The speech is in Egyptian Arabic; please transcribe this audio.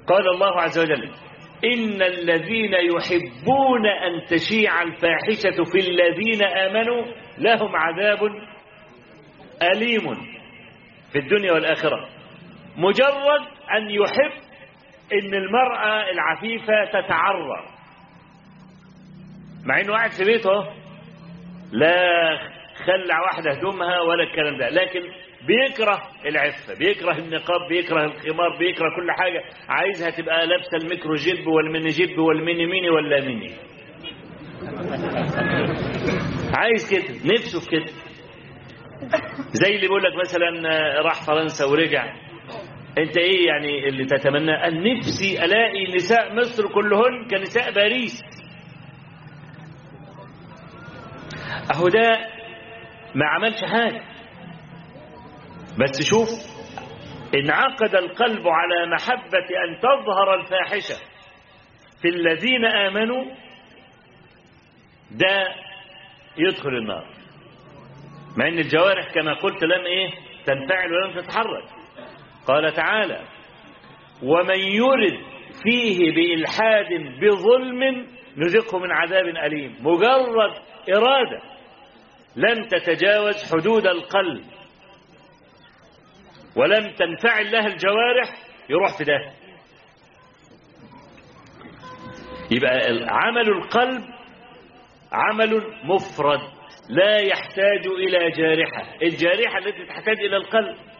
قال الله عز وجل إن الذين يحبون أن تشيع الفاحشة في الذين آمنوا لهم عذاب أليم في الدنيا والآخرة مجرد أن يحب أن المرأة العفيفة تتعرى مع أنه قاعد في بيته لا خلع واحدة هدومها ولا الكلام ده لكن بيكره العفة بيكره النقاب بيكره الخمار بيكره كل حاجة عايزها تبقى لابسة الميكرو جيب والميني جيب والميني ميني ولا ميني عايز كده نفسه في كده زي اللي بيقول لك مثلا راح فرنسا ورجع انت ايه يعني اللي تتمنى ان نفسي الاقي نساء مصر كلهن كنساء باريس اهو ده ما عملش حاجه بس شوف انعقد القلب على محبة أن تظهر الفاحشة في الذين آمنوا ده يدخل النار مع أن الجوارح كما قلت لم إيه تنفعل ولم تتحرك قال تعالى ومن يرد فيه بإلحاد بظلم نذقه من عذاب أليم مجرد إرادة لم تتجاوز حدود القلب ولم تنفعل لها الجوارح يروح في ده يبقى عمل القلب عمل مفرد لا يحتاج إلى جارحة الجارحة التي تحتاج إلى القلب